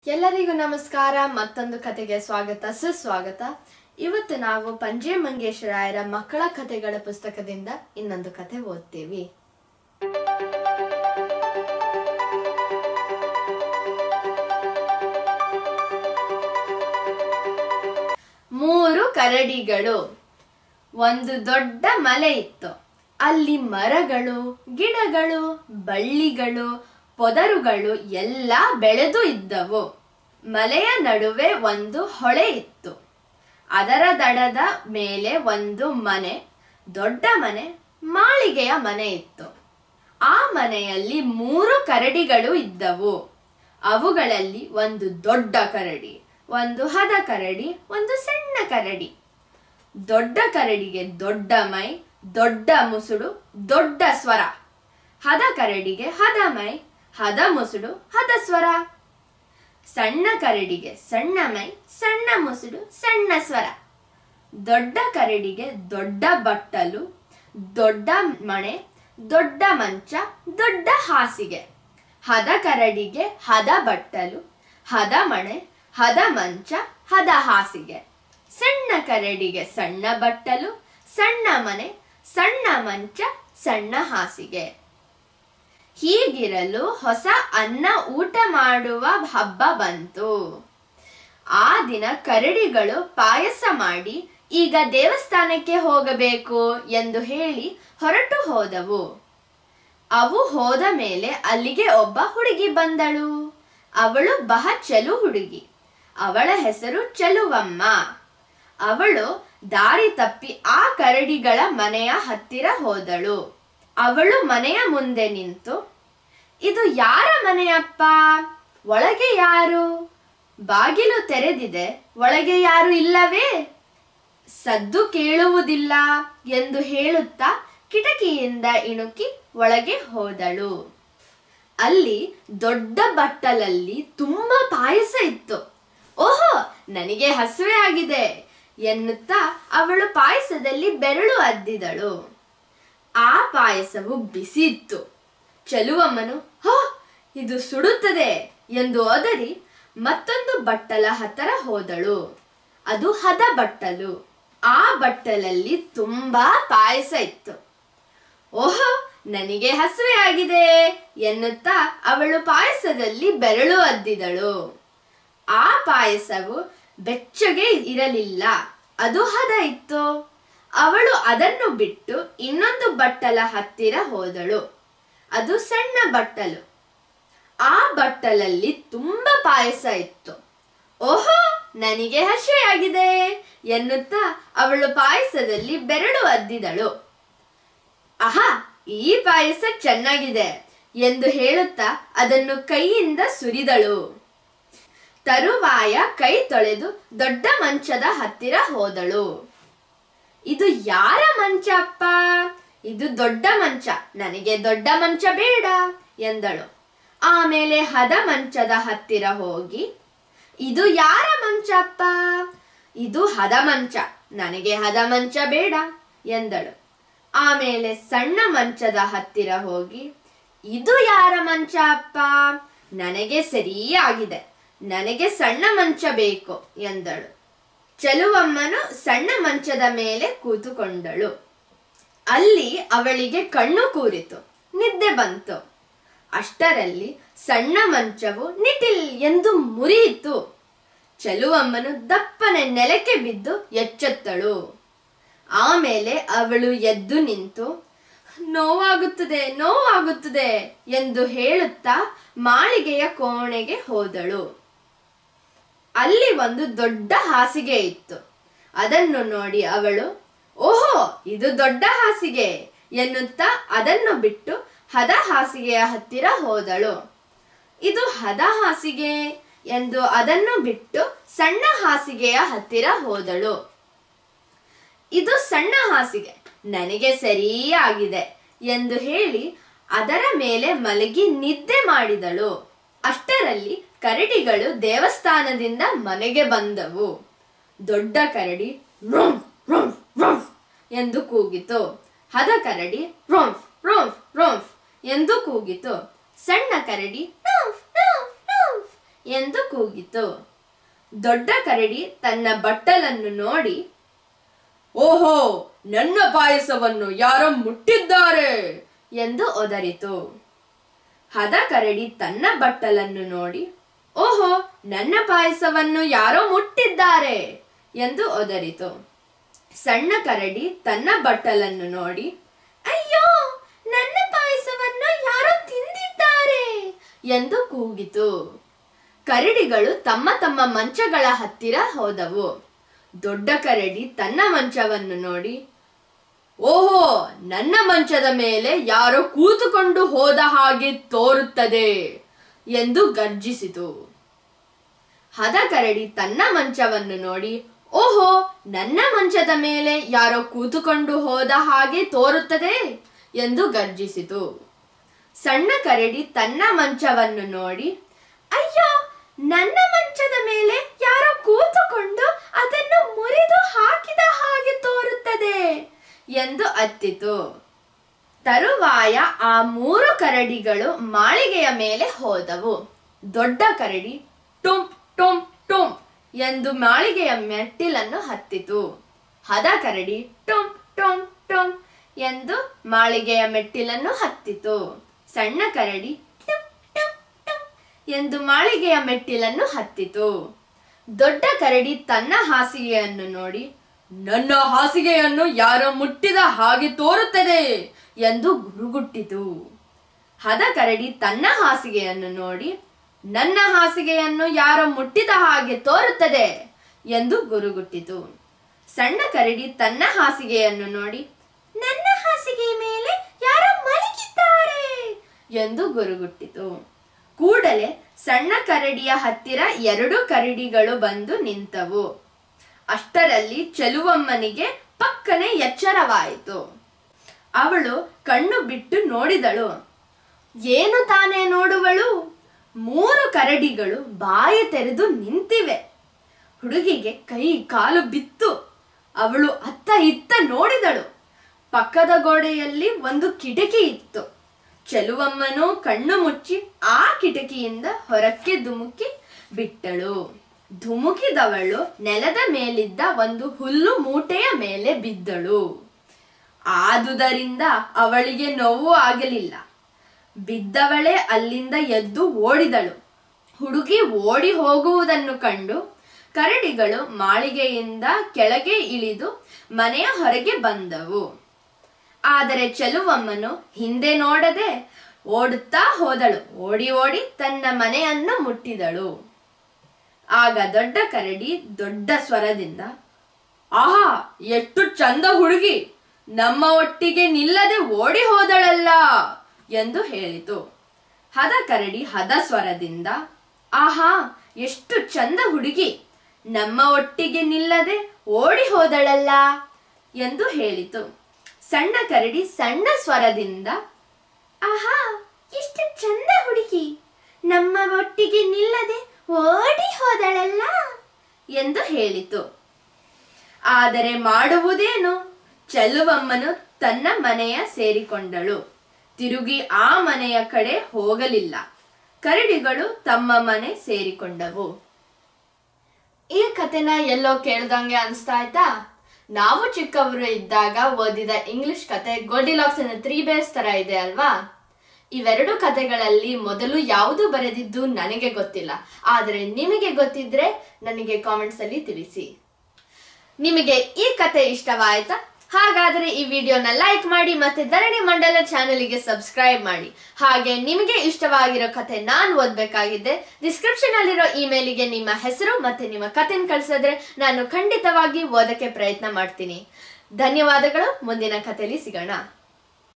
ಎಲ್ಲರಿಗೂ ನಮಸ್ಕಾರ ಮತ್ತೊಂದು ಕತೆಗೆ ಸ್ವಾಗತ ಸುಸ್ವಾಗತ ಇವತ್ತು ನಾವು ಪಂಜೆ ಮಂಗೇಶ್ವರಾಯರ ಮಕ್ಕಳ ಕಥೆಗಳ ಪುಸ್ತಕದಿಂದ ಇನ್ನೊಂದು ಕತೆ ಓದ್ತೀವಿ ಮೂರು ಕರಡಿಗಳು ಒಂದು ದೊಡ್ಡ ಮಲೆ ಇತ್ತು ಅಲ್ಲಿ ಮರಗಳು ಗಿಡಗಳು ಬಳ್ಳಿಗಳು ಪೊದರುಗಳು ಎಲ್ಲ ಬೆಳೆದು ಇದ್ದವು ಮಲೆಯ ನಡುವೆ ಒಂದು ಹೊಳೆ ಇತ್ತು ಅದರ ದಡದ ಮೇಲೆ ಒಂದು ಮನೆ ದೊಡ್ಡ ಮನೆ ಮಾಳಿಗೆಯ ಮನೆ ಇತ್ತು ಆ ಮನೆಯಲ್ಲಿ ಮೂರು ಕರಡಿಗಳು ಇದ್ದವು ಅವುಗಳಲ್ಲಿ ಒಂದು ದೊಡ್ಡ ಕರಡಿ ಒಂದು ಹದ ಕರಡಿ ಒಂದು ಸಣ್ಣ ಕರಡಿ ದೊಡ್ಡ ಕರಡಿಗೆ ದೊಡ್ಡ ಮೈ ದೊಡ್ಡ ಮುಸುಡು ದೊಡ್ಡ ಸ್ವರ ಹದ ಕರಡಿಗೆ ಹದ ಮೈ ಹದ ಮುಸುಡು ಹದ ಸ್ವರ ಸಣ್ಣ ಕರಡಿಗೆ ಸಣ್ಣ ಮೈ ಸಣ್ಣ ಮುಸುಡು ಸಣ್ಣ ಸ್ವರ ದೊಡ್ಡ ಕರಡಿಗೆ ದೊಡ್ಡ ಬಟ್ಟಲು ದೊಡ್ಡ ಮಣೆ ದೊಡ್ಡ ಮಂಚ ದೊಡ್ಡ ಹಾಸಿಗೆ ಹದ ಕರಡಿಗೆ ಹದ ಬಟ್ಟಲು ಹದ ಮಣೆ ಹದ ಮಂಚ ಹದ ಹಾಸಿಗೆ ಸಣ್ಣ ಕರಡಿಗೆ ಸಣ್ಣ ಬಟ್ಟಲು ಸಣ್ಣ ಮನೆ ಸಣ್ಣ ಮಂಚ ಸಣ್ಣ ಹಾಸಿಗೆ ಹೀಗಿರಲು ಹೊಸ ಅನ್ನ ಊಟ ಮಾಡುವ ಹಬ್ಬ ಬಂತು ಆ ದಿನ ಕರಡಿಗಳು ಪಾಯಸ ಮಾಡಿ ಈಗ ದೇವಸ್ಥಾನಕ್ಕೆ ಹೋಗಬೇಕು ಎಂದು ಹೇಳಿ ಹೊರಟು ಹೋದವು ಅವು ಹೋದ ಮೇಲೆ ಅಲ್ಲಿಗೆ ಒಬ್ಬ ಹುಡುಗಿ ಬಂದಳು ಅವಳು ಬಹ ಚಲು ಹುಡುಗಿ ಅವಳ ಹೆಸರು ಚಲುವಮ್ಮ ಅವಳು ದಾರಿ ತಪ್ಪಿ ಆ ಕರಡಿಗಳ ಮನೆಯ ಹತ್ತಿರ ಹೋದಳು ಅವಳು ಮನೆಯ ಮುಂದೆ ನಿಂತು ಇದು ಯಾರ ಮನೆಯಪ್ಪ ಒಳಗೆ ಯಾರು ಬಾಗಿಲು ತೆರೆದಿದೆ ಒಳಗೆ ಯಾರು ಇಲ್ಲವೇ ಸದ್ದು ಕೇಳುವುದಿಲ್ಲ ಎಂದು ಹೇಳುತ್ತಾ ಕಿಟಕಿಯಿಂದ ಇಣುಕಿ ಒಳಗೆ ಹೋದಳು ಅಲ್ಲಿ ದೊಡ್ಡ ಬಟ್ಟಲಲ್ಲಿ ತುಂಬಾ ಪಾಯಸ ಇತ್ತು ಓಹೋ ನನಗೆ ಹಸುವೆ ಆಗಿದೆ ಎನ್ನುತ್ತಾ ಅವಳು ಪಾಯಸದಲ್ಲಿ ಬೆರಳು ಅದ್ದಿದಳು ಆ ಪಾಯಸವು ಬಿಸಿ ಇತ್ತು ಚಲುವಮ್ಮನು ಹೋ ಇದು ಸುಡುತ್ತದೆ ಎಂದು ಒದರಿ ಮತ್ತೊಂದು ಬಟ್ಟಲ ಹತ್ತಿರ ಹೋದಳು ಅದು ಹದ ಬಟ್ಟಲು ಆ ಬಟ್ಟಲಲ್ಲಿ ತುಂಬಾ ಪಾಯಸ ಇತ್ತು ಓಹೋ ನನಗೆ ಹಸುವೆ ಆಗಿದೆ ಎನ್ನುತ್ತಾ ಅವಳು ಪಾಯಸದಲ್ಲಿ ಬೆರಳು ಅದ್ದಿದಳು ಆ ಪಾಯಸವು ಬೆಚ್ಚಗೆ ಇರಲಿಲ್ಲ ಅದು ಹದ ಇತ್ತು ಅವಳು ಅದನ್ನು ಬಿಟ್ಟು ಇನ್ನೊಂದು ಬಟ್ಟಲ ಹತ್ತಿರ ಹೋದಳು ಅದು ಸಣ್ಣ ಬಟ್ಟಲು ಆ ಬಟ್ಟಲಲ್ಲಿ ತುಂಬಾ ಪಾಯಸ ಇತ್ತು ಓಹೋ ನನಗೆ ಹಸಿವೆಯಾಗಿದೆ ಎನ್ನುತ್ತಾ ಅವಳು ಪಾಯಸದಲ್ಲಿ ಬೆರಳು ಅದ್ದಿದಳು ಆಹಾ ಈ ಪಾಯಸ ಚೆನ್ನಾಗಿದೆ ಎಂದು ಹೇಳುತ್ತಾ ಅದನ್ನು ಕೈಯಿಂದ ಸುರಿದಳು ತರುವಾಯ ಕೈ ತೊಳೆದು ದೊಡ್ಡ ಮಂಚದ ಹತ್ತಿರ ಹೋದಳು ಇದು ಯಾರ ಮಂಚ ಅಪ್ಪ ಇದು ದೊಡ್ಡ ಮಂಚ ನನಗೆ ದೊಡ್ಡ ಮಂಚ ಬೇಡ ಎಂದಳು ಆಮೇಲೆ ಹದ ಮಂಚದ ಹತ್ತಿರ ಹೋಗಿ ಇದು ಯಾರ ಮಂಚ ಅಪ್ಪ ಇದು ಹದ ಮಂಚ ನನಗೆ ಹದ ಮಂಚ ಬೇಡ ಎಂದಳು ಆಮೇಲೆ ಸಣ್ಣ ಮಂಚದ ಹತ್ತಿರ ಹೋಗಿ ಇದು ಯಾರ ಮಂಚ ಅಪ್ಪ ನನಗೆ ಸರಿಯಾಗಿದೆ ನನಗೆ ಸಣ್ಣ ಮಂಚ ಬೇಕು ಎಂದಳು ಚಲುವಮ್ಮನು ಸಣ್ಣ ಮಂಚದ ಮೇಲೆ ಕೂತುಕೊಂಡಳು ಅಲ್ಲಿ ಅವಳಿಗೆ ಕಣ್ಣು ಕೂರಿತು ನಿದ್ದೆ ಬಂತು ಅಷ್ಟರಲ್ಲಿ ಸಣ್ಣ ಮಂಚವು ನಿಟಿಲ್ ಎಂದು ಮುರಿಯಿತು ಚಲುವಮ್ಮನು ದಪ್ಪನೆ ನೆಲಕ್ಕೆ ಬಿದ್ದು ಎಚ್ಚೆತ್ತಳು ಆಮೇಲೆ ಅವಳು ಎದ್ದು ನಿಂತು ನೋವಾಗುತ್ತದೆ ನೋವಾಗುತ್ತದೆ ಎಂದು ಹೇಳುತ್ತಾ ಮಾಳಿಗೆಯ ಕೋಣೆಗೆ ಹೋದಳು ಅಲ್ಲಿ ಒಂದು ದೊಡ್ಡ ಹಾಸಿಗೆ ಇತ್ತು ಅದನ್ನು ನೋಡಿ ಅವಳು ಓಹೋ ಇದು ದೊಡ್ಡ ಹಾಸಿಗೆ ಎನ್ನುತ್ತಾ ಅದನ್ನು ಬಿಟ್ಟು ಹದ ಹಾಸಿಗೆಯ ಹತ್ತಿರ ಹೋದಳು ಇದು ಹದ ಹಾಸಿಗೆ ಎಂದು ಅದನ್ನು ಬಿಟ್ಟು ಸಣ್ಣ ಹಾಸಿಗೆಯ ಹತ್ತಿರ ಹೋದಳು ಇದು ಸಣ್ಣ ಹಾಸಿಗೆ ನನಗೆ ಸರಿಯಾಗಿದೆ ಎಂದು ಹೇಳಿ ಅದರ ಮೇಲೆ ಮಲಗಿ ನಿದ್ದೆ ಮಾಡಿದಳು ಅಷ್ಟರಲ್ಲಿ ಕರಡಿಗಳು ದೇವಸ್ಥಾನದಿಂದ ಮನೆಗೆ ಬಂದವು ದೊಡ್ಡ ಕರಡಿ ರೋಂಫ್ ರೋಂಫ್ ರೋಂಫ್ ಎಂದು ಕೂಗಿತು ಹದ ಕರಡಿ ರೋಂಫ್ ರೋಂಫ್ ರೋಂಫ್ ಎಂದು ಕೂಗಿತು ಸಣ್ಣ ಕರಡಿ ರೋಂಫ್ ರೋಂಫ್ ರೋಂಫ್ ಎಂದು ಕೂಗಿತು ದೊಡ್ಡ ಕರಡಿ ತನ್ನ ಬಟ್ಟಲನ್ನು ನೋಡಿ ಓಹೋ ನನ್ನ ಪಾಯಸವನ್ನು ಯಾರೋ ಮುಟ್ಟಿದ್ದಾರೆ ಎಂದು ಒದರಿತು ಹದ ಕರಡಿ ತನ್ನ ಬಟ್ಟಲನ್ನು ನೋಡಿ ಓಹೋ ನನ್ನ ಪಾಯಸವನ್ನು ಯಾರೋ ಮುಟ್ಟಿದ್ದಾರೆ ಎಂದು ಒದರಿತು ಸಣ್ಣ ಕರಡಿ ತನ್ನ ಬಟ್ಟಲನ್ನು ನೋಡಿ ಅಯ್ಯೋ ನನ್ನ ಪಾಯಸವನ್ನು ಯಾರೋ ತಿಂದಿದ್ದಾರೆ ಎಂದು ಕೂಗಿತು ಕರಡಿಗಳು ತಮ್ಮ ತಮ್ಮ ಮಂಚಗಳ ಹತ್ತಿರ ಹೋದವು ದೊಡ್ಡ ಕರಡಿ ತನ್ನ ಮಂಚವನ್ನು ನೋಡಿ ಓಹೋ ನನ್ನ ಮಂಚದ ಮೇಲೆ ಯಾರೋ ಕೂತುಕೊಂಡು ಹೋದ ಹಾಗೆ ತೋರುತ್ತದೆ ಎಂದು ಗರ್ಜಿಸಿತು ಹದ ಕರಡಿ ತನ್ನ ಮಂಚವನ್ನು ನೋಡಿ ಓಹೋ ನನ್ನ ಮಂಚದ ಮೇಲೆ ಯಾರೋ ಕೂತುಕೊಂಡು ಹೋದ ಹಾಗೆ ತೋರುತ್ತದೆ ಎಂದು ಗರ್ಜಿಸಿತು ಸಣ್ಣ ಕರಡಿ ತನ್ನ ಮಂಚವನ್ನು ನೋಡಿ ಅಯ್ಯೋ ನನ್ನ ಮಂಚದ ಮೇಲೆ ಯಾರೋ ಕೂತುಕೊಂಡು ಅದನ್ನು ಮುರಿದು ಹಾಕಿದ ಹಾಗೆ ತೋರುತ್ತದೆ ಎಂದು ಅತ್ತಿತು ತರುವಾಯ ಆ ಮೂರು ಕರಡಿಗಳು ಮಾಳಿಗೆಯ ಮೇಲೆ ಹೋದವು ದೊಡ್ಡ ಕರಡಿ ಟುಂಪ್ ಟುಂಪ್ ಟುಂಪ್ ಎಂದು ಮಾಳಿಗೆಯ ಮೆಟ್ಟಿಲನ್ನು ಹತ್ತಿತು ಹದ ಕರಡಿ ಟುಂಪ್ ಟುಂಪ್ ಟುಂಪ್ ಎಂದು ಮಾಳಿಗೆಯ ಮೆಟ್ಟಿಲನ್ನು ಹತ್ತಿತು ಸಣ್ಣ ಕರಡಿ ಟುಂಪ್ ಟುಂಪ್ ಟುಂಪ್ ಎಂದು ಮಾಳಿಗೆಯ ಮೆಟ್ಟಿಲನ್ನು ಹತ್ತಿತು ದೊಡ್ಡ ಕರಡಿ ತನ್ನ ಹಾಸಿಗೆಯನ್ನು ನೋಡಿ ನನ್ನ ಹಾಸಿಗೆಯನ್ನು ಯಾರೋ ಮುಟ್ಟಿದ ಹಾಗೆ ತೋರುತ್ತದೆ ಎಂದು ಗುರುಗುಟ್ಟಿತು ಹದ ಕರಡಿ ತನ್ನ ಹಾಸಿಗೆಯನ್ನು ನೋಡಿ ನನ್ನ ಹಾಸಿಗೆಯನ್ನು ಯಾರೋ ಮುಟ್ಟಿದ ಹಾಗೆ ತೋರುತ್ತದೆ ಎಂದು ಗುರುಗುಟ್ಟಿತು ಸಣ್ಣ ಕರಡಿ ತನ್ನ ಹಾಸಿಗೆಯನ್ನು ನೋಡಿ ನನ್ನ ಹಾಸಿಗೆಯ ಮೇಲೆ ಯಾರೋ ಮಲಗಿದ್ದಾರೆ ಎಂದು ಗುರುಗುಟ್ಟಿತು ಕೂಡಲೇ ಸಣ್ಣ ಕರಡಿಯ ಹತ್ತಿರ ಎರಡು ಕರಡಿಗಳು ಬಂದು ನಿಂತವು ಅಷ್ಟರಲ್ಲಿ ಚೆಲುವಮ್ಮನಿಗೆ ಪಕ್ಕನೆ ಎಚ್ಚರವಾಯಿತು ಅವಳು ಕಣ್ಣು ಬಿಟ್ಟು ನೋಡಿದಳು ಏನು ತಾನೇ ನೋಡುವಳು ಮೂರು ಕರಡಿಗಳು ಬಾಯಿ ತೆರೆದು ನಿಂತಿವೆ ಹುಡುಗಿಗೆ ಕೈ ಕಾಲು ಬಿತ್ತು ಅವಳು ಅತ್ತ ಇತ್ತ ನೋಡಿದಳು ಪಕ್ಕದ ಗೋಡೆಯಲ್ಲಿ ಒಂದು ಕಿಟಕಿ ಇತ್ತು ಚೆಲುವಮ್ಮನು ಕಣ್ಣು ಮುಚ್ಚಿ ಆ ಕಿಟಕಿಯಿಂದ ಹೊರಕ್ಕೆ ಧುಮುಕಿ ಬಿಟ್ಟಳು ಧುಮುಕಿದವಳು ನೆಲದ ಮೇಲಿದ್ದ ಒಂದು ಹುಲ್ಲು ಮೂಟೆಯ ಮೇಲೆ ಬಿದ್ದಳು ಆದುದರಿಂದ ಅವಳಿಗೆ ನೋವು ಆಗಲಿಲ್ಲ ಬಿದ್ದವಳೆ ಅಲ್ಲಿಂದ ಎದ್ದು ಓಡಿದಳು ಹುಡುಗಿ ಓಡಿ ಹೋಗುವುದನ್ನು ಕಂಡು ಕರಡಿಗಳು ಮಾಳಿಗೆಯಿಂದ ಕೆಳಗೆ ಇಳಿದು ಮನೆಯ ಹೊರಗೆ ಬಂದವು ಆದರೆ ಚೆಲುವಮ್ಮನು ಹಿಂದೆ ನೋಡದೆ ಓಡುತ್ತಾ ಹೋದಳು ಓಡಿ ಓಡಿ ತನ್ನ ಮನೆಯನ್ನು ಮುಟ್ಟಿದಳು ಆಗ ದೊಡ್ಡ ಕರಡಿ ದೊಡ್ಡ ಸ್ವರದಿಂದ ಆಹಾ ಎಷ್ಟು ಚಂದ ಹುಡುಗಿ ನಮ್ಮ ಒಟ್ಟಿಗೆ ನಿಲ್ಲದೆ ಓಡಿ ಹೋದಳಲ್ಲ ಎಂದು ಹೇಳಿತು ಹದ ಕರಡಿ ಹದ ಸ್ವರದಿಂದ ಆಹಾ ಎಷ್ಟು ಚಂದ ಹುಡುಗಿ ನಮ್ಮ ಒಟ್ಟಿಗೆ ನಿಲ್ಲದೆ ಓಡಿ ಹೋದಳಲ್ಲ ಎಂದು ಹೇಳಿತು ಸಣ್ಣ ಕರಡಿ ಸಣ್ಣ ಸ್ವರದಿಂದ ಆಹಾ ಎಷ್ಟು ಚಂದ ಹುಡುಗಿ ನಮ್ಮ ಒಟ್ಟಿಗೆ ನಿಲ್ಲದೆ ಓಡಿ ಹೋದಳಲ್ಲ ಎಂದು ಹೇಳಿತು ಆದರೆ ಮಾಡುವುದೇನು ಚೆಲುವಮ್ಮನು ತನ್ನ ಮನೆಯ ಸೇರಿಕೊಂಡಳು ತಿರುಗಿ ಆ ಮನೆಯ ಕಡೆ ಹೋಗಲಿಲ್ಲ ಕರಡಿಗಳು ತಮ್ಮ ಮನೆ ಸೇರಿಕೊಂಡವು ಈ ಕಥೆನ ಎಲ್ಲೋ ಕೇಳ್ದಂಗೆ ಅನ್ಸ್ತಾ ಆಯ್ತಾ ನಾವು ಚಿಕ್ಕವರು ಇದ್ದಾಗ ಓದಿದ ಇಂಗ್ಲಿಷ್ ಕತೆ ಗೋಲ್ಡಿಲಾಕ್ಸ್ ಅಂಡ್ ತ್ರೀ ಬೇರ್ಸ್ ತರ ಇದೆ ಅಲ್ವಾ ಇವೆರಡು ಕಥೆಗಳಲ್ಲಿ ಮೊದಲು ಯಾವುದು ಬರೆದಿದ್ದು ನನಗೆ ಗೊತ್ತಿಲ್ಲ ಆದರೆ ನಿಮಗೆ ಗೊತ್ತಿದ್ರೆ ನನಗೆ ಕಾಮೆಂಟ್ಸ್ ಅಲ್ಲಿ ತಿಳಿಸಿ ನಿಮಗೆ ಈ ಕತೆ ಇಷ್ಟವಾಯ್ತಾ ಹಾಗಾದರೆ ಈ ವಿಡಿಯೋನ ಲೈಕ್ ಮಾಡಿ ಮತ್ತೆ ಧರಣಿ ಮಂಡಲ ಚಾನೆಲ್ಗೆ ಸಬ್ಸ್ಕ್ರೈಬ್ ಮಾಡಿ ಹಾಗೆ ನಿಮಗೆ ಇಷ್ಟವಾಗಿರೋ ಕತೆ ನಾನು ಓದ್ಬೇಕಾಗಿದ್ದೆ ಡಿಸ್ಕ್ರಿಪ್ಷನ್ ಅಲ್ಲಿರೋ ಇಮೇಲಿಗೆ ನಿಮ್ಮ ಹೆಸರು ಮತ್ತೆ ನಿಮ್ಮ ಕಥೆನ ಕಳ್ಸಿದ್ರೆ ನಾನು ಖಂಡಿತವಾಗಿ ಓದಕ್ಕೆ ಪ್ರಯತ್ನ ಮಾಡ್ತೀನಿ ಧನ್ಯವಾದಗಳು ಮುಂದಿನ ಕಥೆಯಲ್ಲಿ ಸಿಗೋಣ